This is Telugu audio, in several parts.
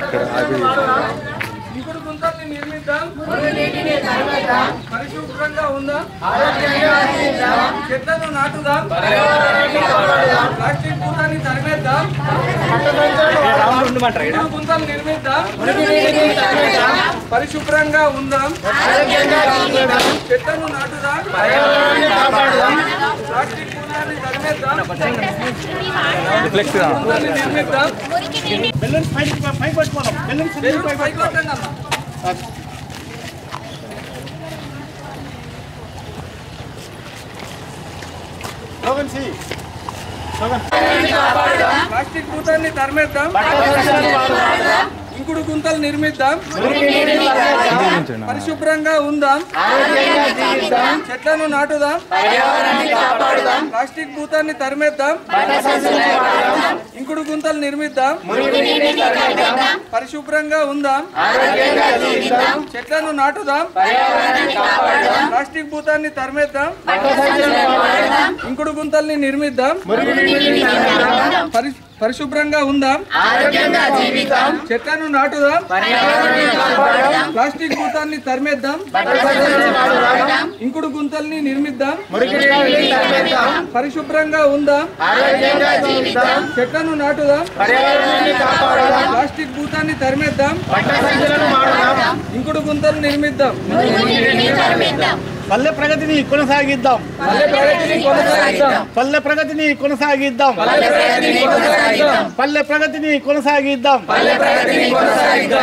ఇంకుడు గుంతల్ని నిర్మిద్దాం పరిశుభ్రంగా ఉందాం చెట్లను నాటుదాం ప్లాస్టిక్ పూతాన్ని తరిమేద్దాం ఇంకుడు గుంతలు నిర్మిద్దాం పరిశుభ్రంగా ఉందాం చెట్లను నాటుదాం ప్లాస్టిక్ పూతాన్ని తరిమేద్దాం గుంతల్ని నిర్మిద్దాం బెలూన్స్ పైకి పైకి పట్టుకోవాలి బెలూన్స్ బెలూన్స్ పైకి కొట్టండి అమ్మా. స్లోగన్ సి ప్లాస్టిక్ భూతాన్ని తరిమేద్దాం ఇంకుడు గుంతలు నిర్మిద్దాం పరిశుభ్రంగా ఉందాం చెట్లను నాటుదాం ప్లాస్టిక్ భూతాన్ని తరిమేద్దాం ఇంకుడు గుంతలు నిర్మిద్దాం పరిశుభ్రంగా ఉందాం చెట్లను నాటుదాం ప్లాస్టిక్ భూతాన్ని తరిమేద్దాం ఇంకుడు గుంతల్ని నిర్మిద్దాం పరి- పరిశుభ్రంగా ఉందాం చెట్లను నాటుదాం ప్లాస్టిక్ భూతాన్ని తరిమేద్దాం ఇంకుడు గుంతల్ని నిర్మిద్దాం పరిశుభ్రంగా ఉందాం చెట్లను నాటుదాం ప్లాస్టిక్ భూతాన్ని తరిమేద్దాం ఇంకుడు గుంతలు నిర్మిద్దాం పల్లె ప్రగతిని కొనసాగిద్దాం పల్లె ప్రగతిని కొనసాగిద్దాం పల్లె ప్రగతిని కొనసాగిద్దాం పల్లె ప్రగతిని కొనసాగిద్దాం పల్లె ప్రగతిని కొనసాగిద్దాం పల్లె ప్రగతిని కొనసాగిద్దాం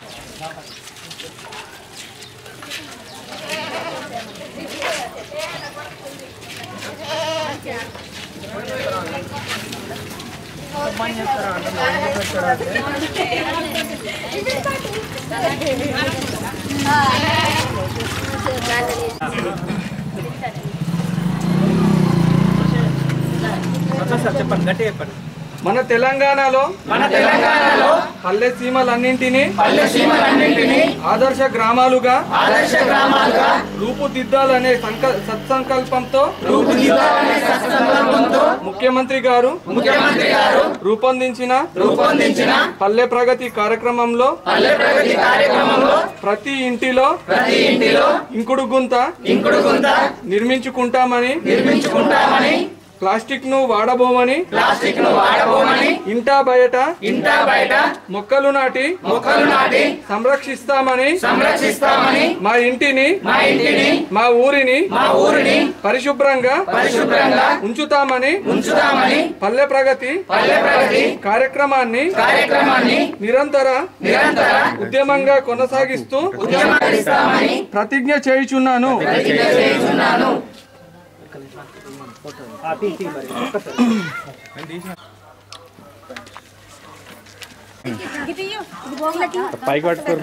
చెప్పండి గట్టి చెప్పండి మన తెలంగాణలో మన తెలంగాణలో పల్లె సీమలన్నింటినీ పల్లె సీమలన్నింటినీ ఆదర్శ గ్రామాలుగా ఆదర్శ గ్రామాలుగా రూపుదిద్దాలనే సంక- సత్సంకల్పంతో రూపుదిద్దాలనే సత్సంకల్పంతో ముఖ్యమంత్రి గారు ముఖ్యమంత్రి గారు రూపొందించిన రూపొందించిన పల్లె ప్రగతి కార్యక్రమంలో పల్లె ప్రగతి కార్యక్రమంలో ప్రతి ఇంటిలో ప్రతి ఇంటిలో ఇంకుడు గుంత ఇంకుడు గుంత నిర్మించుకుంటామని నిర్మించుకుంటామని ప్లాస్టిక్ ను వాడబోమని ప్లాస్టిక్ ను వాడబోమని ఇంటా బయట ఇంటా బయట మొక్కలు నాటి మొక్కలు నాటి సంరక్షిస్తామని సంరక్షిస్తామని మా ఇంటిని మా ఇంటిని మా ఊరిని మా ఊరిని పరిశుభ్రంగా పరిశుభ్రంగా ఉంచుతామని ఉంచుతామని పల్లె ప్రగతి పల్లె ప్రగతి కార్యక్రమాన్ని కార్యక్రమాన్ని నిరంతర నిరంతర ఉద్యమంగా కొనసాగిస్తూ ఉద్యమిస్తామని ప్రతిజ్ఞ చేయుచున్నాను ప్రతిజ్ఞ చేయుచున్నాను పైకి పట్టుకోరు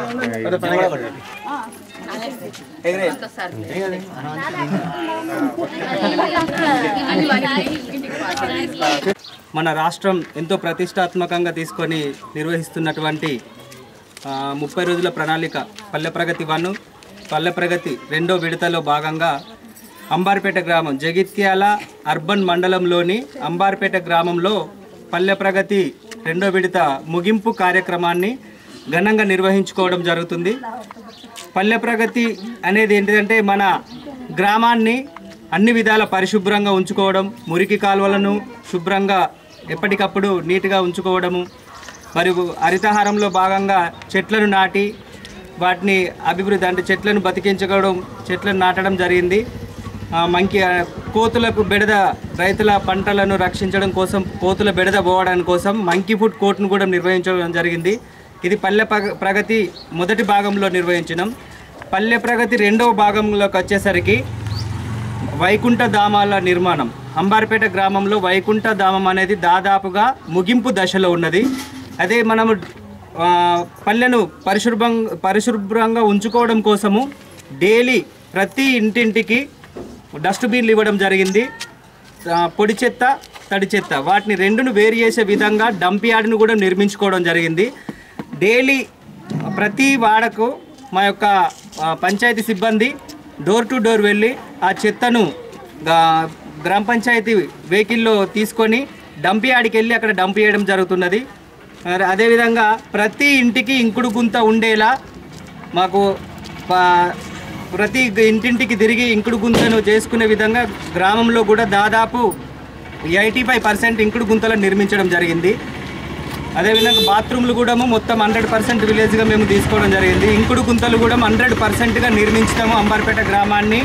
మన రాష్ట్రం ఎంతో ప్రతిష్టాత్మకంగా తీసుకొని నిర్వహిస్తున్నటువంటి ఆ, ముప్పై రోజుల ప్రణాళిక పల్లె ప్రగతి వన్ పల్లె ప్రగతి రెండో విడతలో భాగంగా అంబార్పేట గ్రామం జగిత్యాల అర్బన్ మండలంలోని అంబార్పేట గ్రామంలో పల్లె ప్రగతి రెండో విడత ముగింపు కార్యక్రమాన్ని ఘనంగా నిర్వహించుకోవడం జరుగుతుంది పల్లె ప్రగతి అనేది ఏంటిదంటే మన గ్రామాన్ని అన్ని విధాల పరిశుభ్రంగా ఉంచుకోవడం మురికి కాలువలను శుభ్రంగా ఎప్పటికప్పుడు నీట్గా ఉంచుకోవడము మరియు హరితహారంలో భాగంగా చెట్లను నాటి వాటిని అభివృద్ధి అంటే చెట్లను బతికించుకోవడం చెట్లను నాటడం జరిగింది ఆ, మంకి ఆ, కోతులకు బెడద రైతుల పంటలను రక్షించడం కోసం కోతుల బెడద పోవడం కోసం మంకీ ఫుడ్ కోర్టును కూడా నిర్వహించడం జరిగింది ఇది పల్లె ప్రగ- ప్రగతి మొదటి భాగంలో నిర్వహించినాం పల్లె ప్రగతి రెండవ భాగంలోకి వచ్చేసరికి వైకుంఠ ధామాల నిర్మాణం అంబార్పేట గ్రామంలో వైకుంఠ ధామం అనేది దాదాపుగా ముగింపు దశలో ఉన్నది అదే మనము ఆ, పల్లెను పరిశుభ్రం పరిశుభ్రంగా ఉంచుకోవడం కోసము డైలీ ప్రతి ఇంటింటికి డస్ట్బిన్లు ఇవ్వడం జరిగింది ఆ, పొడి చెత్త తడి చెత్త వాటిని రెండును వేరు చేసే విధంగా డంప్ యార్డ్ను కూడా నిర్మించుకోవడం జరిగింది డైలీ ప్రతి వాడకు మా యొక్క ఆ, పంచాయతీ సిబ్బంది డోర్ టు డోర్ వెళ్ళి ఆ చెత్తను గా- గ్రామ పంచాయతీ వెహికల్లో తీసుకొని డంప్ యార్డ్కి వెళ్ళి అక్కడ డంప్ చేయడం జరుగుతున్నది మరి అదేవిధంగా ప్రతి ఇంటికి ఇంకుడు గుంత ఉండేలా మాకు ప- ప్రతి ఇంటింటికి తిరిగి ఇంకుడు గుంతను చేసుకునే విధంగా గ్రామంలో కూడా దాదాపు ఎయిటీ ఫైవ్ పర్సెంట్ ఇంకుడు గుంతలను నిర్మించడం జరిగింది అదేవిధంగా బాత్రూమ్లు కూడా మొత్తం హండ్రెడ్ పర్సెంట్ విలేజ్గా మేము తీసుకోవడం జరిగింది ఇంకుడు గుంతలు కూడా హండ్రెడ్ పర్సెంట్గా నిర్మించుతాము అంబార్పేట గ్రామాన్ని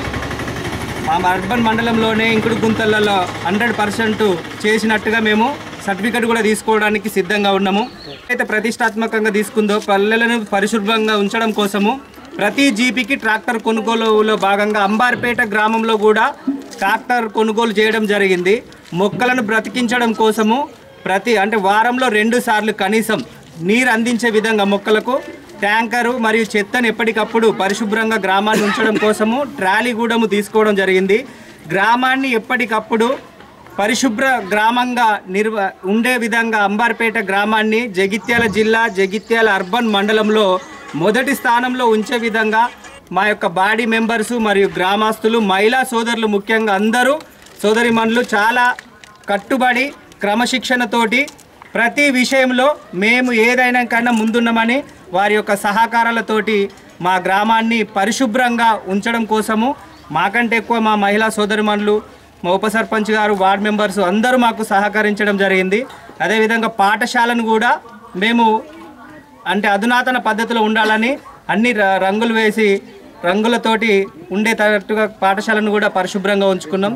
మా అర్బన్ మండలంలోనే ఇంకుడు గుంతలలో హండ్రెడ్ పర్సెంట్ చేసినట్టుగా మేము సర్టిఫికెట్ కూడా తీసుకోవడానికి సిద్ధంగా ఉన్నాము అయితే ప్రతిష్టాత్మకంగా తీసుకుందో పల్లెలను పరిశుభ్రంగా ఉంచడం కోసము ప్రతి జీపీకి ట్రాక్టర్ కొనుగోలులో భాగంగా అంబార్పేట గ్రామంలో కూడా ట్రాక్టర్ కొనుగోలు చేయడం జరిగింది మొక్కలను బ్రతికించడం కోసము ప్రతి అంటే వారంలో రెండు సార్లు కనీసం నీరు అందించే విధంగా మొక్కలకు ట్యాంకరు మరియు చెత్తను ఎప్పటికప్పుడు పరిశుభ్రంగా గ్రామాన్ని ఉంచడం కోసము ట్రాలీ గూడము తీసుకోవడం జరిగింది గ్రామాన్ని ఎప్పటికప్పుడు పరిశుభ్ర గ్రామంగా నిర్వ ఉండే విధంగా అంబార్పేట గ్రామాన్ని జగిత్యాల జిల్లా జగిత్యాల అర్బన్ మండలంలో మొదటి స్థానంలో ఉంచే విధంగా మా యొక్క బాడీ మెంబర్స్ మరియు గ్రామస్తులు మహిళా సోదరులు ముఖ్యంగా అందరూ సోదరిమణులు చాలా కట్టుబడి క్రమశిక్షణతోటి ప్రతి విషయంలో మేము ఏదైనా కన్నా ముందున్నామని వారి యొక్క సహకారాలతోటి మా గ్రామాన్ని పరిశుభ్రంగా ఉంచడం కోసము మాకంటే ఎక్కువ మా మహిళా సోదరిమణులు మా ఉప సర్పంచ్ గారు వార్డ్ మెంబర్స్ అందరూ మాకు సహకరించడం జరిగింది అదేవిధంగా పాఠశాలను కూడా మేము అంటే అధునాతన పద్ధతిలో ఉండాలని అన్ని ర- రంగులు వేసి రంగులతోటి ఉండేటట్టుగా పాఠశాలను కూడా పరిశుభ్రంగా ఉంచుకున్నాం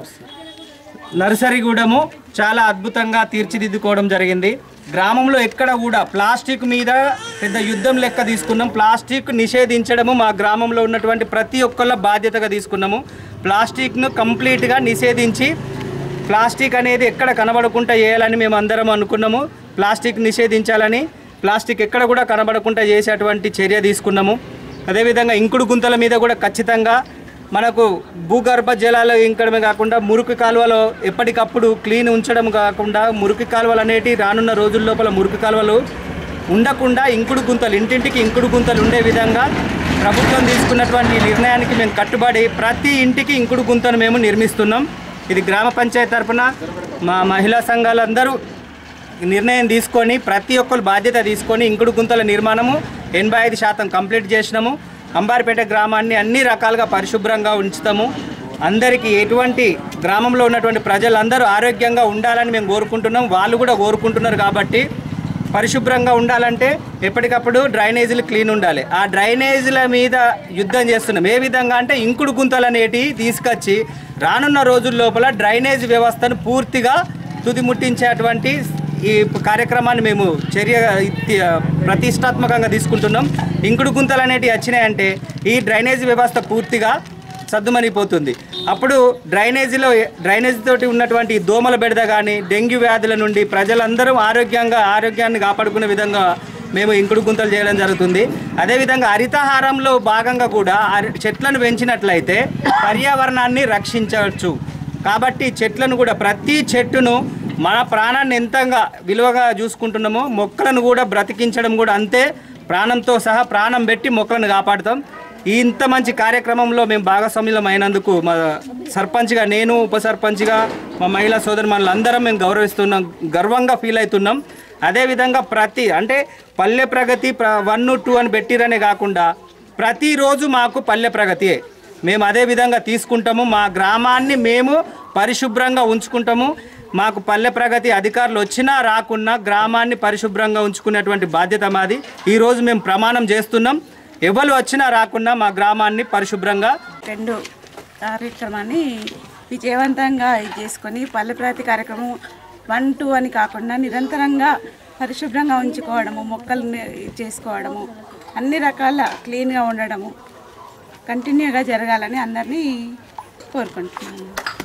నర్సరీ కూడాము చాలా అద్భుతంగా తీర్చిదిద్దుకోవడం జరిగింది గ్రామంలో ఎక్కడ కూడా ప్లాస్టిక్ మీద పెద్ద యుద్ధం లెక్క తీసుకున్నాం ప్లాస్టిక్ నిషేధించడము మా గ్రామంలో ఉన్నటువంటి ప్రతి ఒక్కళ్ళ బాధ్యతగా తీసుకున్నాము ప్లాస్టిక్ను కంప్లీట్గా నిషేధించి ప్లాస్టిక్ అనేది ఎక్కడ కనబడకుండా చేయాలని మేము అందరం అనుకున్నాము ప్లాస్టిక్ నిషేధించాలని ప్లాస్టిక్ ఎక్కడ కూడా కనబడకుండా చేసేటువంటి చర్య తీసుకున్నాము అదేవిధంగా ఇంకుడు గుంతల మీద కూడా ఖచ్చితంగా మనకు భూగర్భ జలాలు ఇంకడమే కాకుండా మురికి కాలువలో ఎప్పటికప్పుడు క్లీన్ ఉంచడం కాకుండా మురికి కాలువలు అనేటి రానున్న రోజుల లోపల మురికి కాలువలు ఉండకుండా ఇంకుడు గుంతలు ఇంటింటికి ఇంకుడు గుంతలు ఉండే విధంగా ప్రభుత్వం తీసుకున్నటువంటి ఈ నిర్ణయానికి మేము కట్టుబడి ప్రతి ఇంటికి ఇంకుడు గుంతను మేము నిర్మిస్తున్నాం ఇది గ్రామ పంచాయతీ తరపున మా మహిళా సంఘాలందరూ నిర్ణయం తీసుకొని ప్రతి ఒక్కరు బాధ్యత తీసుకొని ఇంకుడు గుంతల నిర్మాణము ఎనభై ఐదు శాతం కంప్లీట్ చేసినాము అంబారిపేట గ్రామాన్ని అన్ని రకాలుగా పరిశుభ్రంగా ఉంచుతాము అందరికీ ఎటువంటి గ్రామంలో ఉన్నటువంటి ప్రజలందరూ ఆరోగ్యంగా ఉండాలని మేము కోరుకుంటున్నాం వాళ్ళు కూడా కోరుకుంటున్నారు కాబట్టి పరిశుభ్రంగా ఉండాలంటే ఎప్పటికప్పుడు డ్రైనేజీలు క్లీన్ ఉండాలి ఆ డ్రైనేజీల మీద యుద్ధం చేస్తున్నాం ఏ విధంగా అంటే ఇంకుడు గుంతలు అనేటివి తీసుకొచ్చి రానున్న రోజుల లోపల డ్రైనేజ్ వ్యవస్థను పూర్తిగా తుది ముట్టించేటువంటి ఈ కార్యక్రమాన్ని మేము చర్య ఇత్తి- ప్రతిష్టాత్మకంగా తీసుకుంటున్నాం ఇంకుడు గుంతలు అనేటివి వచ్చినాయంటే ఈ డ్రైనేజ్ వ్యవస్థ పూర్తిగా సద్దుమణిపోతుంది అప్పుడు డ్రైనేజీలో డ్రైనేజ్ తోటి ఉన్నటువంటి ఈ దోమల బెడద కానీ డెంగ్యూ వ్యాధుల నుండి ప్రజలందరూ ఆరోగ్యంగా ఆరోగ్యాన్ని కాపాడుకునే విధంగా మేము ఇంకుడు గుంతలు చేయడం జరుగుతుంది అదేవిధంగా హరితహారంలో భాగంగా కూడా హరి- చెట్లను పెంచినట్లయితే పర్యావరణాన్ని రక్షించవచ్చు కాబట్టి చెట్లను కూడా ప్రతి చెట్టును మన ప్రాణాన్ని ఎంతగా విలువగా చూసుకుంటున్నామో మొక్కలను కూడా బ్రతికించడం కూడా అంతే ప్రాణంతో సహా ప్రాణం పెట్టి మొక్కలను కాపాడుతాం ఈ ఇంత మంచి కార్యక్రమంలో మేము భాగస్వామ్యం అయినందుకు మా సర్పంచ్గా నేను ఉప సర్పంచ్గా మా మహిళా సోదరుమణులు అందరం మేము గౌరవిస్తున్నాం గర్వంగా ఫీల్ అవుతున్నాం అదేవిధంగా ప్రతి అంటే పల్లె ప్రగతి ప్ర వన్ టూ అని పెట్టిరనే కాకుండా ప్రతిరోజు మాకు పల్లె ప్రగతియే మేము అదే విధంగా తీసుకుంటాము మా గ్రామాన్ని మేము పరిశుభ్రంగా ఉంచుకుంటాము మాకు పల్లె ప్రగతి అధికారులు వచ్చినా రాకున్నా గ్రామాన్ని పరిశుభ్రంగా ఉంచుకునేటువంటి బాధ్యత మాది ఈరోజు మేము ప్రమాణం చేస్తున్నాం ఎవరు వచ్చినా రాకున్నా మా గ్రామాన్ని పరిశుభ్రంగా రెండు కార్యక్రమాన్ని విజయవంతంగా ఇది చేసుకొని పల్లె ప్రగతి కార్యక్రమం వన్ టూ అని కాకుండా నిరంతరంగా పరిశుభ్రంగా ఉంచుకోవడము మొక్కలు చేసుకోవడము అన్ని రకాల క్లీన్గా ఉండడము కంటిన్యూగా జరగాలని అందరినీ కోరుకుంటున్నాను